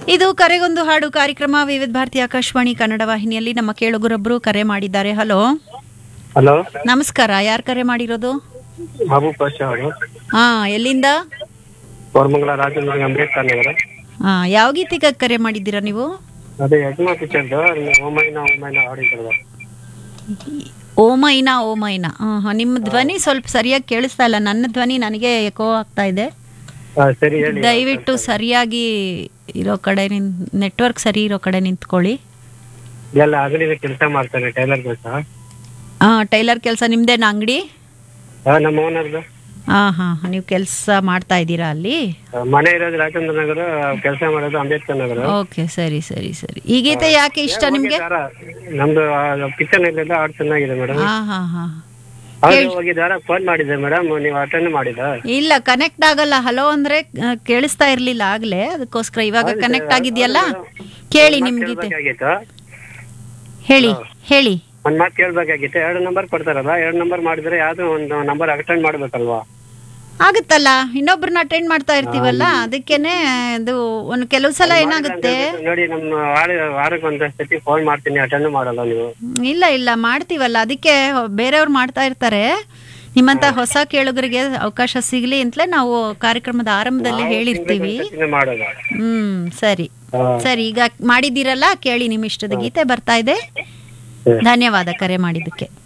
ಇದು ಕರೆಗೊಂದು ಹಾಡು ಕಾರ್ಯಕ್ರಮ ವಿವಿಧ ಭಾರತಿ ಆಕಾಶವಾಣಿ ಕನ್ನಡ ವಾಹಿನಿಯಲ್ಲಿ ನಮ್ಮ ಕೇಳುಗರೊಬ್ಬರು ಕರೆ ಮಾಡಿದ್ದಾರೆ ಹಲೋ ಹಲೋ ನಮಸ್ಕಾರ ಯಾರು ಕರೆ ಮಾಡಿರೋದು ಮಹಬೂಬ್ ಪಾಷಾ ಅವರು ಹಾ ಎಲ್ಲಿಂದ ಕೋರಮಂಗಲ ರಾಜೇಂದ್ರ ಅಂಬೇಡ್ಕರ್ ನಗರ ಹಾ ಯಾವ ಗೀತೆಗೆ ಕರೆ ಮಾಡಿದ್ದೀರಾ ನೀವು ಅದೇ ಯಜ್ಮಾ ಪಿಕ್ಚರ್ದು ಓಮೈನ ಓಮೈನ ಹಾಡಿದ್ರಲ್ಲ ಓಮೈನಾ ಓಮೈನಾ ಹಾ ಹಾ ನಿಮ್ಮ ಧ್ವನಿ ಸ್ವಲ್ಪ ಸರಿಯಾಗಿ ಕೇಳಿಸ್ತಾ ಇಲ್ಲ ನನ್ನ ಧ್ವನಿ ನನಗೆ ಎಕೋ ಆಗ್ತಾ ಇದೆ ಹಾ, ಸರಿ ಹೇಳಿ ದಯವಿಟ್ಟು ಸರಿಯಾಗಿ ಇರೋ ಕಡೆ ನಿನ್ ನೆಟ್ವರ್ಕ್ ಸರಿ ಇರೋ ಕಡೆ ನಿಂತ್ಕೊಳ್ಳಿ ಎಲ್ಲ ಹಗಲಿನ ಕೆಲಸ ಮಾಡ್ತಾನೆ ಟೈಲರ್ ಕೆಲಸ ಹಾ ಟೈಲರ್ ಕೆಲಸ ನಿಮ್ದೇನ ಅಂಗಡಿ ನಮ್ಮ ಓನರ್ದು ಹಾ ಹಾ ನೀವು ಕೆಲಸ ಮಾಡ್ತಾ ಇದ್ದೀರಾ ಅಲ್ಲಿ ಮನೆ ಇರೋದು ರಾಜೇಂದ್ರ ನಗರ ಕೆಲಸ ಮಾಡೋದು ಅಂಬೇಡ್ಕರ್ ನಗರ ಓಕೆ ಸರಿ ಸರಿ ಸರಿ ಈ ಗೀತೆ ಯಾಕೆ ಇಷ್ಟ ನಿಮ್ಗೆ ಹೋಗಿದ್ದಾರ? ನಮ್ದು ಪಿಕ್ಚರ್ ಇಲ್ಲೆಲ್ಲ ಹಾಡು ಚೆನ್ನಾಗಿದೆ ಮೇಡಮ್ ಹಾ ಹಾ ಹಾ ಅವ್ರು ಹೋಗಿದ್ದಾರ ಫೋನ್ ಮಾಡಿದ್ದೆ ಮೇಡಮ್ ನೀವು ಅಟೆಂಡ್ ಮಾಡಿದ ಇಲ್ಲ ಕನೆಕ್ಟ್ ಆಗಲ್ಲ ಹಲೋ ಅಂದ್ರೆ ಆ, ಕೇಳಿಸ್ತಾ ಇರ್ಲಿಲ್ಲ ಆಗ್ಲೇ ಅದಕ್ಕೋಸ್ಕರ ಇವಾಗ ಕನೆಕ್ಟ್ ಆಗಿದ್ಯಲ್ಲ ಕೇಳಿ ನಿಮ್ ಗೀತೆ ಕೇಳ್ಬೇಕಾಗಿತ್ತು ಹೇಳಿ ಹೇಳಿ ಒಂದ್ ಮಾತು ಕೇಳ್ಬೇಕಾಗಿತ್ತು ಎರಡು ನಂಬರ್ ಕೊಡ್ತಾರಲ್ಲ ಎರಡು ನಂಬರ್ ಮಾಡಿದ್ರೆ ಯಾವ್ದೋ ಒಂದು ನಂಬರ್ ಅಟೆಂಡ್ ಮಾಡ್ಬೇಕಲ್ವಾ ಆಗುತ್ತಲ್ಲ ಇನ್ನೊಬ್ರನ್ನ ಅಟೆಂಡ್ ಮಾಡ್ತಾ ಇರ್ತೀವಲ್ಲ ಅದಕ್ಕೇನೆ ಅದು ಒಂದು ಕೆಲವು ಸಲ ಏನಾಗುತ್ತೆ ನೋಡಿ ನಮ್ಮ ವಾರ ವಾರಕ್ಕೆ ಒಂದ್ ಸತಿ ಫೋನ್ ಮಾಡ್ತೀನಿ ಅಟೆಂಡ್ ಮಾಡಲ್ಲ ನೀವು ಇಲ್ಲ ಇಲ್ಲ ಮಾಡ್ತೀವಲ್ಲ ಅದಕ್ಕೆ ಬೇರೆಯವ್ರು ಮಾಡ್ತಾ ಇರ್ತಾರೆ ನಿಮ್ಮಂತ ಹೊಸ ಕೇಳುಗರಿಗೆ ಅವಕಾಶ ಸಿಗ್ಲಿ ಅಂತಲೇ ನಾವು ಕಾರ್ಯಕ್ರಮದ ಆರಂಭದಲ್ಲಿ ಹೇಳಿರ್ತೀವಿ ಸತಿನೇ ಮಾಡೋದು ಹ್ಮ್ ಸರಿ ಹಾ. ಸರಿ ಈಗ ಮಾಡಿದ್ದೀರಲ್ಲ ಕೇಳಿ ನಿಮ್ಮ ಇಷ್ಟದ ಗೀತೆ ಬರ್ತಾ ಇದೆ ಸರಿ. ಧನ್ಯವಾದ ಕರೆ ಮಾಡಿದ್ದಕ್ಕೆ